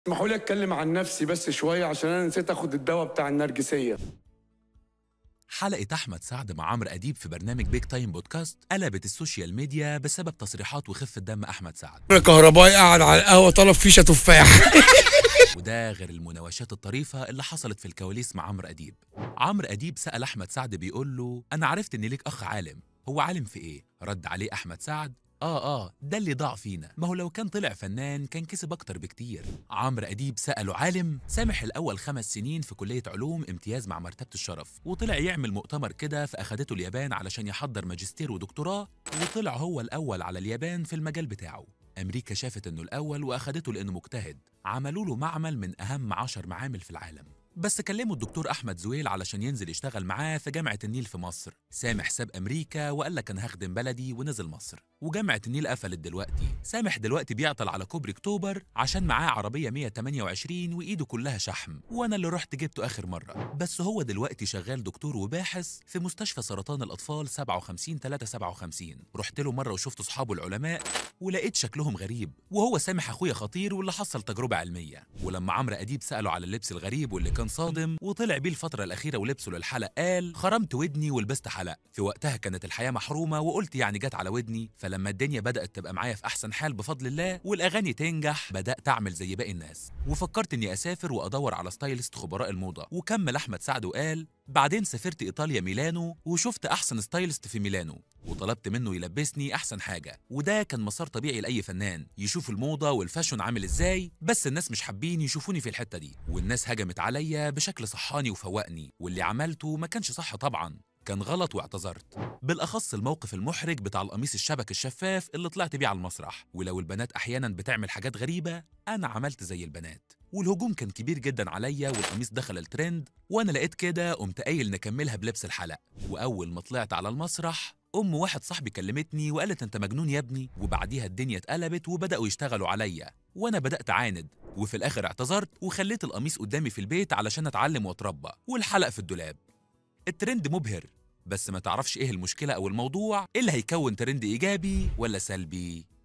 اسمحوا لي اتكلم عن نفسي بس شويه عشان انا نسيت اخد الدواء بتاع النرجسيه حلقة أحمد سعد مع عمرو أديب في برنامج بيك تايم بودكاست قلبت السوشيال ميديا بسبب تصريحات وخفة دم أحمد سعد كهربائي قاعد على القهوه طلب فيشه تفاح وده غير المناوشات الطريفة اللي حصلت في الكواليس مع عمرو أديب عمرو أديب سأل أحمد سعد بيقول له أنا عرفت إن ليك أخ عالم هو عالم في إيه؟ رد عليه أحمد سعد آه آه ده اللي ضاع فينا ما هو لو كان طلع فنان كان كسب أكتر بكتير عمرو أديب سأله عالم سامح الأول خمس سنين في كلية علوم امتياز مع مرتبة الشرف وطلع يعمل مؤتمر كده فأخدته اليابان علشان يحضر ماجستير ودكتوراه وطلع هو الأول على اليابان في المجال بتاعه أمريكا شافت إنه الأول وأخدته لإنه مجتهد عملوا له معمل من أهم عشر معامل في العالم بس كلموا الدكتور أحمد زويل علشان ينزل يشتغل معاه في جامعة النيل في مصر سامح ساب أمريكا وقال لك أنا هخدم بلدي ونزل مصر وجامعة النيل قفلت دلوقتي سامح دلوقتي بيعطل على كوبري أكتوبر عشان معاه عربية 128 وإيده كلها شحم وأنا اللي رحت جبته آخر مرة بس هو دلوقتي شغال دكتور وباحث في مستشفى سرطان الأطفال 57 357 رحت له مرة وشفت أصحابه العلماء ولقيت شكلهم غريب وهو سامح أخويا خطير واللي حصل تجربة علمية ولما عمرو أديب سأله على اللبس الغريب واللي كان صادم وطلع بيه الفترة الأخيرة ولبسه للحلق قال خرمت ودني ولبست حلق في وقتها كانت الحياة محرومة وقلت يعني جت على ودني فلما الدنيا بدأت تبقى معايا في أحسن حال بفضل الله والأغاني تنجح بدأت أعمل زي باقي الناس وفكرت إني أسافر وأدور على ستايلست خبراء الموضة وكمل أحمد سعد وقال بعدين سافرت إيطاليا ميلانو وشفت أحسن ستايلست في ميلانو وطلبت منه يلبسني أحسن حاجة وده كان مسار طبيعي لأي فنان يشوف الموضة والفاشون عامل إزاي بس الناس مش حابين يشوفوني في الحتة دي والناس هجمت عليا بشكل صحاني وفوقني واللي عملته ما كانش صح طبعا كان غلط واعتذرت بالأخص الموقف المحرج بتاع القميص الشبك الشفاف اللي طلعت بيه على المسرح ولو البنات أحيانا بتعمل حاجات غريبة أنا عملت زي البنات والهجوم كان كبير جدا عليا والقميص دخل الترند وانا لقيت كده قمت قايل نكملها بلبس الحلق واول ما طلعت على المسرح ام واحد صاحبي كلمتني وقالت انت مجنون يا ابني وبعديها الدنيا اتقلبت وبداوا يشتغلوا عليا وانا بدات اعاند وفي الاخر اعتذرت وخليت القميص قدامي في البيت علشان اتعلم واتربى والحلق في الدولاب الترند مبهر بس ما تعرفش ايه المشكله او الموضوع إيه اللي هيكون ترند ايجابي ولا سلبي